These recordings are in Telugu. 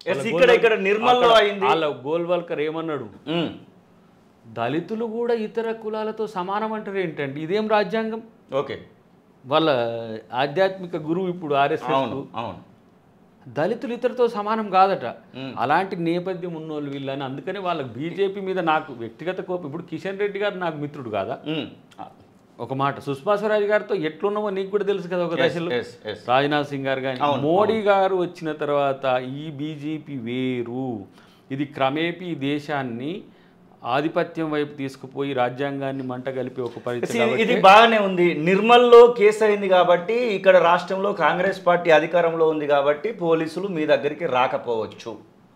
Yes, ఇక్కడ ఇక్కడ నిర్మల్లో అక్కడ అయింది వాళ్ళ గోల్వల్కర్ ఏమన్నాడు ఉమ్, దళితులు కూడా ఇతర కులాలతో సమానం అంటారు ఏంటండి ఇదేం రాజ్యాంగం ఓకే వాళ్ళ ఆధ్యాత్మిక గురువు ఇప్పుడు ఆర్ఎస్ఎస్ అవును అవును దళితులు ఇతరులతో సమానం కాదట మ్మ్. అలాంటి నేపథ్యం ఉన్నోళ్ళు వీళ్ళని అందుకని వాళ్ళకి బీజేపీ మీద నాకు వ్యక్తిగత కోపం ఇప్పుడు కిషన్ రెడ్డి గారు నాకు మిత్రుడు కాదా ఉమ్, ఒక మాట సుష్మా స్వరాజ్ గారితో ఎట్లున్నామో నీకు కూడా తెలుసు కదా ఒక yes, దశలో yes, yes. రాజ్నాథ్ సింగ్ గారు కానీ అవును, మోడీ గారు వచ్చిన తర్వాత ఈ బీజేపీ వేరు ఇది క్రమేపీ ఈ దేశాన్ని ఆధిపత్యం వైపు తీసుకుపోయి రాజ్యాంగాన్ని మంట కలిపి ఒక See, పరిస్థితి ఇది- ఇది కాబట్టి బాగానే ఉంది నిర్మల్లో కేసు అయింది కాబట్టి ఇక్కడ రాష్ట్రంలో కాంగ్రెస్ పార్టీ అధికారంలో ఉంది కాబట్టి పోలీసులు మీ దగ్గరికి రాకపోవచ్చు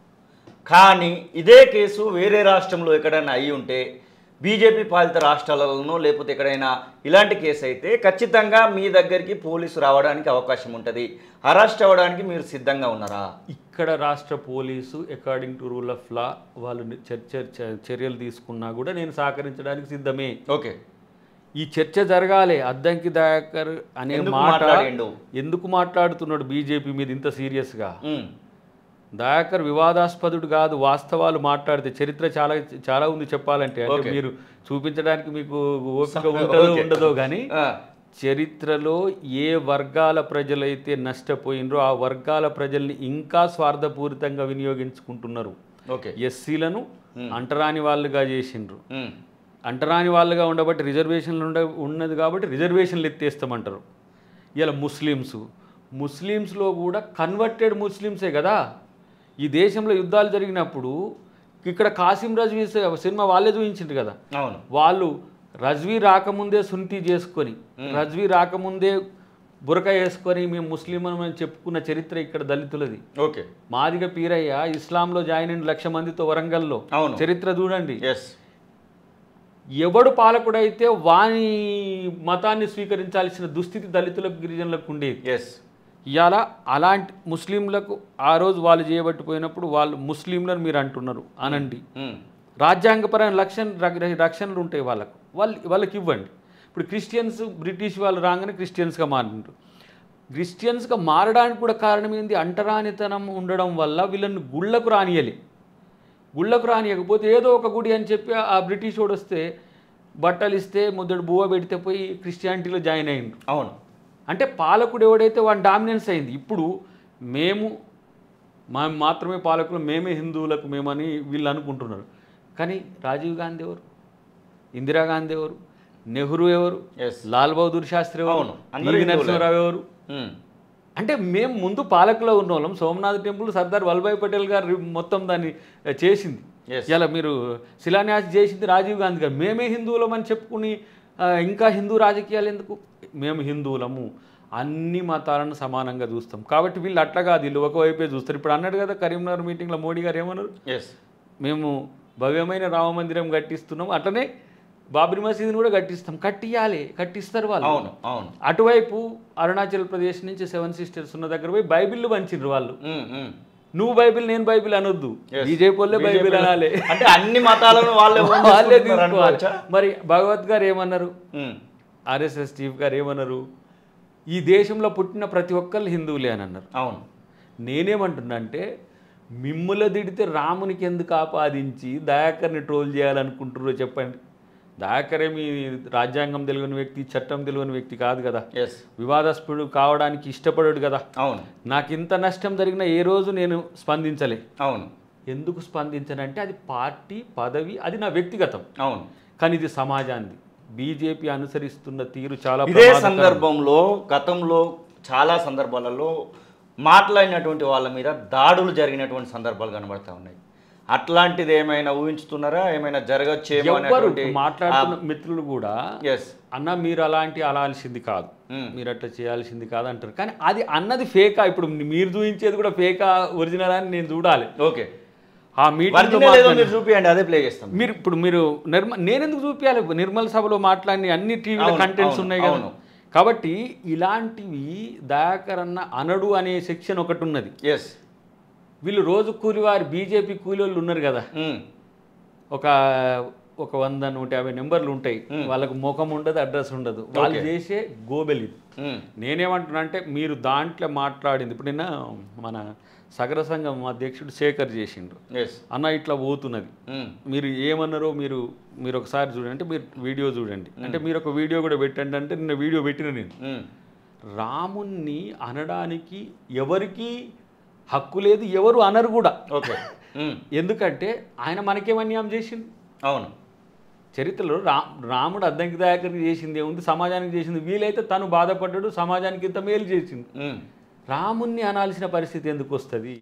కానీ ఇదే కేసు వేరే రాష్ట్రంలో ఎక్కడైనా అయి ఉంటే బీజేపీ పాలిత రాష్ట్రాలలోనో లేకపోతే ఎక్కడైనా ఇలాంటి కేసు అయితే ఖచ్చితంగా మీ దగ్గరికి పోలీసు రావడానికి అవకాశం ఉంటుంది అరెస్ట్ అవ్వడానికి మీరు సిద్ధంగా ఉన్నారా ఇక్కడ రాష్ట్ర police according to rule of law వాళ్ళు చర్చ చ- చర్యలు తీసుకున్నా కూడా నేను సహకరించడానికి సిద్ధమే ఓకే ఈ చర్చ జరగాలి అద్దంకి దయాకర్ అనే ఎందుకు మాట మాట్లాడిండు? ఎందుకు మాట్లాడుతున్నాడు బీజేపీ మీద ఇంత సీరియస్గా ఉమ్, దయాకర్ వివాదాస్పదుడు కాదు వాస్తవాలు మాట్లాడితే చరిత్ర చాలా చాలా ఉంది చెప్పాలంటే అంటే Okay. మీరు చూపించడానికి మీకు ఓపిక ఉంటుందో Okay. ఉండదో కానీ ఆ, చరిత్రలో ఏ వర్గాల ప్రజలైతే నష్టపోయినరో ఆ వర్గాల ప్రజల్ని ఇంకా స్వార్థపూరితంగా వినియోగించుకుంటున్నారు ఓకే ఎస్సీలను అంటరాని వాళ్ళుగా చేసిండ్రు ఉమ్, అంటరాని వాళ్ళుగా ఉండబట్టి రిజర్వేషన్లు ఉండ ఉన్నది కాబట్టి రిజర్వేషన్లు ఎత్తేస్తామంటారు ఇలా ముస్లిమ్స్ ముస్లిమ్స్లో కూడా కన్వర్టెడ్ ముస్లిమ్సే కదా ఈ దేశంలో యుద్ధాలు జరిగినప్పుడు ఇక్కడ కాసిం రజ్వీ సినిమా వాళ్ళే చూపించిండ్రు కదా అవును వాళ్ళు రజ్వీ రాకముందే సున్తి చేసుకొని రజ్వీ రాకముందే బురక వేసుకొని మేము ముస్లిం అని చెప్పుకున్న చరిత్ర ఇక్కడ దళితులది ఓకే మాదిగ పీరయ్య ఇస్లాంలో జాయిన్ అయిన లక్ష మందితో వరంగల్లో అవును. చరిత్ర చూడండి ఎస్ ఎవడు పాలకుడైతే వాని మతాన్ని స్వీకరించాల్సిన దుస్థితి దళితులకు గిరిజనులకు ఉండేది ఎస్ ఇవాళ అలాంటి ముస్లింలకు ఆ రోజు వాళ్ళు చేయబట్టిపోయినప్పుడు వాళ్ళు ముస్లింలను మీరు అంటున్నారు అనండి రాజ్యాంగపరమైన రక్షణ రక్ష- రక్షణలు ఉంటాయి వాళ్ళకు వాళ్ళు వాళ్ళకి ఇవ్వండి ఇప్పుడు క్రిస్టియన్స్ బ్రిటిష్ వాళ్ళు రాగానే క్రిస్టియన్స్గా మారినారు క్రిస్టియన్స్గా మారడానికి కూడా కారణం ఏంది అంటరానితనం ఉండడం వల్ల వీళ్ళని గుళ్ళకు రానియలే గుళ్ళకు రానియకపోతే ఏదో ఒక గుడి అని చెప్పి ఆ బ్రిటిష్ వాడు వస్తే బట్టలు ఇస్తే ముద్దడు బువ్వ పెడితే పోయి క్రిస్టియానిటీలో జాయిన్ అయ్యిండు అవును అంటే పాలకుడు ఎవడైతే వాడి డామినెన్స్ అయింది ఇప్పుడు మేము మా మాత్రమే పాలకులు మేమే హిందువులకు మేమని వీళ్ళు అనుకుంటున్నారు కానీ రాజీవ్ గాంధీ ఎవరు ఇందిరాగాంధీ ఎవరు నెహ్రూ ఎవరు Yes. లాల్ బహదూర్ శాస్త్రి ఎవరు అవును. అందరూ పివి హిందువులే. నరసింహరావు ఎవరు ఉమ్. అంటే మేము ముందు పాలకులో ఉన్న వాళ్ళం సోమనాథ్ టెంపుల్ సర్దార్ వల్లభాయ్ పటేల్ గారు మొత్తం దాన్ని ఆ, చేసింది Yes. ఇలా మీరు శిలాన్యాసం చేసింది రాజీవ్ గాంధీ గారు మేమే హిందువులం అని చెప్పుకుని ఆ, ఇంకా హిందూ రాజకీయాలు ఎందుకు మేము హిందువులము అన్ని మతాలను సమానంగా చూస్తాం కాబట్టి వీళ్ళు అట్లా కాదు వీళ్ళు ఒకవైపే చూస్తారు ఇప్పుడు అన్నాడు కదా కరీంనగర్ మీటింగ్లో మోడీ గారు ఏమన్నారు ఎస్ మేము భవ్యమైన రామ మందిరం కట్టిస్తున్నాం అట్లనే బాబ్రీ మసీదుని కూడా కట్టిస్తాం కట్టియాలి కట్టిస్తారు వాళ్ళు అవును అవును అటువైపు అరుణాచల్ ప్రదేశ్ నుంచి సెవెన్ సిస్టర్స్ ఉన్న దగ్గర పోయి బైబిల్ పంచిండ్రు వాళ్ళు ఉమ్, ఉమ్. నువ్వు బైబిల్ నేను బైబిల్ అనొద్దు Yes. బీజేపీ వాళ్ళే బైబిల్ అనాలి అంటే అన్ని మతాలను వాళ్ళే own వాళ్ళే చేసుకుంటున్నారు తీసుకోవాలి అనుకోవచ్చా? మరి భగవత్ గారు ఏమన్నారు ఉమ్. ఆర్ఎస్ఎస్ చీఫ్ గారు ఏమన్నారు ఈ దేశంలో పుట్టిన ప్రతి ఒక్కళ్ళు హిందువులే అని అన్నారు అవును నేనేమంటున్నా అంటే మిమ్ముల దిడితే రామునికి ఎందుకు ఆపాదించి దయాకర్ని ట్రోల్ చేయాలనుకుంటున్నారో చెప్పండి దయాకర్ ఏమి రాజ్యాంగం తెలియని వ్యక్తి చట్టం తెలియని వ్యక్తి కాదు కదా ఎస్ వివాదాస్పదుడు కావడానికి ఇష్టపడడు కదా అవును నాకు ఇంత నష్టం జరిగిన ఏ రోజు నేను స్పందించలే అవును ఎందుకు స్పందించనంటే అది పార్టీ పదవి అది నా వ్యక్తిగతం అవును కానీ ఇది సమాజాన్ని బీజేపీ అనుసరిస్తున్న తీరు చాలా ఇదే ప్రమాదకరం. సందర్భంలో గతంలో చాలా సందర్భాలలో మాట్లాడినటువంటి వాళ్ళ మీద దాడులు జరిగినటువంటి సందర్భాలు కనబడతా ఉన్నాయి అట్లాంటిది ఏమైనా ఊహించుతున్నారా ఏమైనా జరగచ్చేమో ఎవ్వరు అనేటువంటి మాట్లాడుతున్న మిత్రులు కూడా ఎస్ అన్న మీరు అలాంటి అలాల్సింది కాదు మీరు అట్లా చేయాల్సింది కాదు అంటారు కానీ అది అన్నది ఫేకా ఇప్పుడు మీరు చూపించేది కూడా ఫేకా ఒరిజినల్ అని నేను చూడాలి ఓకే ఆ మీటింగ్ ఒరిజినల్ ఏదో మీరు చూపియండి అదే ప్లే చేస్తాం మీరు ఇప్పుడు మీరు నిర్మ నేను ఎందుకు చూపించాలి నిర్మల్ సభలో మాట్లాడిన అన్ని టీవీలో అవును, కంటెంట్స్ అవును, ఉన్నాయి కదా అవును. కాబట్టి ఇలాంటివి దయాకర్ అన్న అనడు అనే సెక్షన్ ఒకటి ఉన్నది ఎస్ వీళ్ళు రోజు కూలివారు బీజేపీ కూలి వాళ్ళు ఉన్నారు కదా ఒక ఒక వంద నూట యాభై నెంబర్లు ఉంటాయి వాళ్ళకు ముఖం ఉండదు అడ్రస్ ఉండదు వాళ్ళు చేసే గోబెల్ ఇది ఉమ్, నేనేమంటున్నా అంటే మీరు దాంట్లో మాట్లాడింది ఇప్పుడు నిన్న మన సగర సంఘం అధ్యక్షుడు శేఖర్ చేసిండు ఎస్ అన్న ఇట్లా పోతున్నది ఉమ్, మీరు ఏమన్నారో మీరు మీరు ఒకసారి చూడండి అంటే మీరు వీడియో చూడండి అంటే మీరు ఒక వీడియో కూడా పెట్టండి అంటే నిన్న వీడియో పెట్టిన నేను ఉమ్, రాముణ్ణి అనడానికి ఎవరికి హక్కు లేదు ఎవరు అనరు కూడా ఓకే ఉమ్, ఎందుకంటే ఆయన మనకేం అన్యాయం చేసిండు అవును చరిత్రలో రా రాముడు అద్దంకి దయాకరికి చేసింది ఏముంది సమాజానికి చేసింది వీలైతే తను బాధపడ్డాడు సమాజానికి ఇంత మేలు చేసింది ఉమ్. రాముణ్ణి అనాల్సిన పరిస్థితి ఎందుకు వస్తుంది